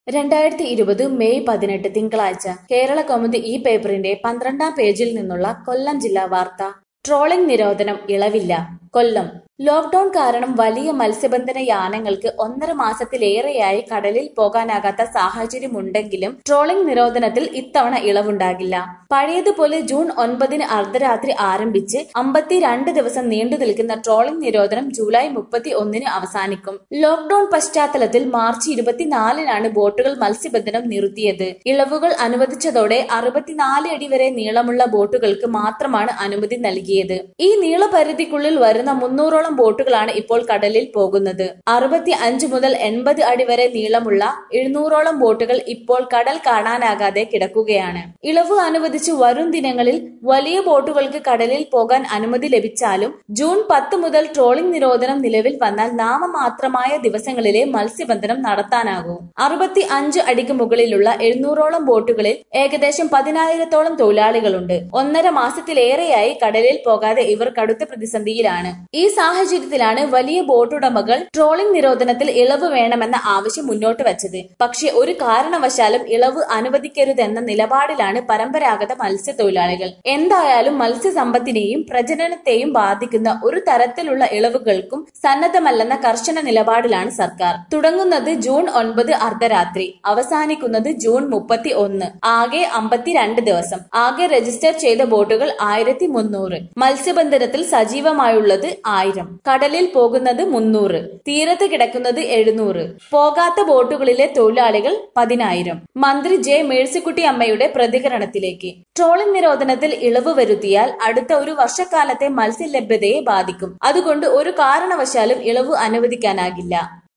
രണ്ടായിരത്തി ഇരുപത് മെയ് പതിനെട്ട് തിങ്കളാഴ്ച കേരള കൗമുദി ഈ പേപ്പറിന്റെ പന്ത്രണ്ടാം പേജിൽ നിന്നുള്ള കൊല്ലം ജില്ലാ വാർത്ത ട്രോളിംഗ് നിരോധനം ഇളവില്ല കൊല്ലം ലോക്ഡൌൺ കാരണം വലിയ മത്സ്യബന്ധന യാനങ്ങൾക്ക് ഒന്നര മാസത്തിലേറെയായി കടലിൽ പോകാനാകാത്ത സാഹചര്യമുണ്ടെങ്കിലും ട്രോളിംഗ് നിരോധനത്തിൽ ഇത്തവണ ഇളവുണ്ടാകില്ല പഴയതുപോലെ ജൂൺ ഒൻപതിന് അർദ്ധരാത്രി ആരംഭിച്ച് അമ്പത്തിരണ്ട് ദിവസം നീണ്ടു നിൽക്കുന്ന ട്രോളിംഗ് നിരോധനം ജൂലൈ മുപ്പത്തി ഒന്നിന് അവസാനിക്കും ലോക്ഡൌൺ പശ്ചാത്തലത്തിൽ മാർച്ച് ഇരുപത്തിനാലിനാണ് ബോട്ടുകൾ മത്സ്യബന്ധനം നിർത്തിയത് ഇളവുകൾ അനുവദിച്ചതോടെ അറുപത്തിനാല് അടി വരെ നീളമുള്ള ബോട്ടുകൾക്ക് മാത്രമാണ് അനുമതി നൽകിയത് ഈ നീളപരിധിക്കുള്ളിൽ വരുന്ന മുന്നൂറോളം ബോട്ടുകളാണ് ഇപ്പോൾ കടലിൽ പോകുന്നത് അറുപത്തി അഞ്ച് മുതൽ എൺപത് അടി വരെ നീളമുള്ള എഴുന്നൂറോളം ബോട്ടുകൾ ഇപ്പോൾ കടൽ കാണാനാകാതെ കിടക്കുകയാണ് ഇളവ് അനുവദിച്ച് വരും ദിനങ്ങളിൽ വലിയ ബോട്ടുകൾക്ക് കടലിൽ പോകാൻ അനുമതി ലഭിച്ചാലും ജൂൺ പത്ത് മുതൽ ട്രോളിംഗ് നിരോധനം നിലവിൽ വന്നാൽ നാമമാത്രമായ ദിവസങ്ങളിലെ മത്സ്യബന്ധനം നടത്താനാകൂ അറുപത്തി അഞ്ച് അടിക്ക് മുകളിലുള്ള എഴുന്നൂറോളം ബോട്ടുകളിൽ ഏകദേശം പതിനായിരത്തോളം തൊഴിലാളികളുണ്ട് ഒന്നര മാസത്തിലേറെയായി കടലിൽ പോകാതെ ഇവർ കടുത്ത പ്രതിസന്ധിയിലാണ് ഈ സാഹചര്യത്തിലാണ് വലിയ ബോട്ടുടമകൾ ട്രോളിംഗ് നിരോധനത്തിൽ ഇളവ് വേണമെന്ന ആവശ്യം മുന്നോട്ട് വച്ചത് പക്ഷേ ഒരു കാരണവശാലും ഇളവ് അനുവദിക്കരുതെന്ന നിലപാടിലാണ് പരമ്പരാഗത മത്സ്യത്തൊഴിലാളികൾ എന്തായാലും മത്സ്യസമ്പത്തിനെയും പ്രജനനത്തെയും ബാധിക്കുന്ന ഒരു തരത്തിലുള്ള ഇളവുകൾക്കും സന്നദ്ധമല്ലെന്ന കർശന നിലപാടിലാണ് സർക്കാർ തുടങ്ങുന്നത് ജൂൺ ഒൻപത് അർദ്ധരാത്രി അവസാനിക്കുന്നത് ജൂൺ മുപ്പത്തി ഒന്ന് ആകെ അമ്പത്തിരണ്ട് ദിവസം ആകെ രജിസ്റ്റർ ചെയ്ത ബോട്ടുകൾ ആയിരത്തി മുന്നൂറ് മത്സ്യബന്ധനത്തിൽ സജീവമായുള്ളത് ആയിരം കടലിൽ പോകുന്നത് മുന്നൂറ് തീരത്ത് കിടക്കുന്നത് എഴുന്നൂറ് പോകാത്ത ബോട്ടുകളിലെ തൊഴിലാളികൾ പതിനായിരം മന്ത്രി ജെ മേഴ്സിക്കുട്ടി അമ്മയുടെ പ്രതികരണത്തിലേക്ക് ട്രോളിംഗ് നിരോധനത്തിൽ ഇളവ് വരുത്തിയാൽ അടുത്ത ഒരു വർഷക്കാലത്തെ മത്സ്യലഭ്യതയെ ബാധിക്കും അതുകൊണ്ട് ഒരു കാരണവശാലും ഇളവ് അനുവദിക്കാനാകില്ല